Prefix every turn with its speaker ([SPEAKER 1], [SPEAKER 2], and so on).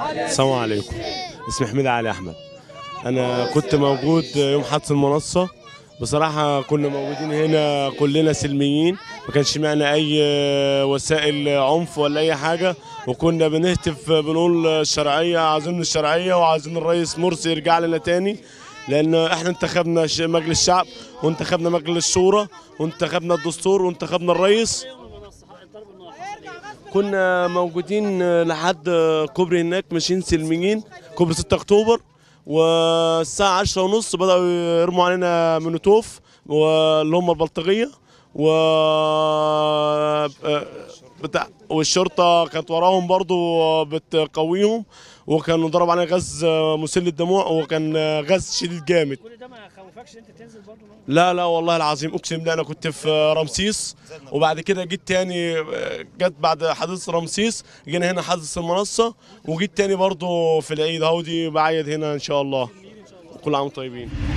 [SPEAKER 1] السلام عليكم اسمي حميد علي احمد انا كنت موجود يوم حادث المنصه بصراحة كنا موجودين هنا كلنا سلميين ما كانش معنا أي وسائل عنف ولا أي حاجة وكنا بنهتف بنقول الشرعية عايزين الشرعية وعايزين الرئيس مرسي يرجع لنا تاني لأن احنا انتخبنا ش- مجلس الشعب وانتخبنا مجلس الشورى وانتخبنا الدستور وانتخبنا الرئيس كنا موجودين لحد كوبري هناك ماشيين سلميين كوبري 6 اكتوبر والساعة عشرة ونص بدأوا يرموا علينا منوتوف واللي هم البلطجية و بتاع والشرطة كانت وراهم برضو بتقويهم وكانوا ضرب علينا غاز مسيل للدموع وكان غاز شديد جامد
[SPEAKER 2] كل ده ما خوفكش انت تنزل برضه
[SPEAKER 1] لا لا والله العظيم اقسم بالله انا كنت في رمسيس وبعد كده جيت تاني جت بعد حادث رمسيس جينا هنا حادث المنصه وجيت تاني برضو في العيد اهو دي بعيد هنا ان شاء الله كل عام وانتم طيبين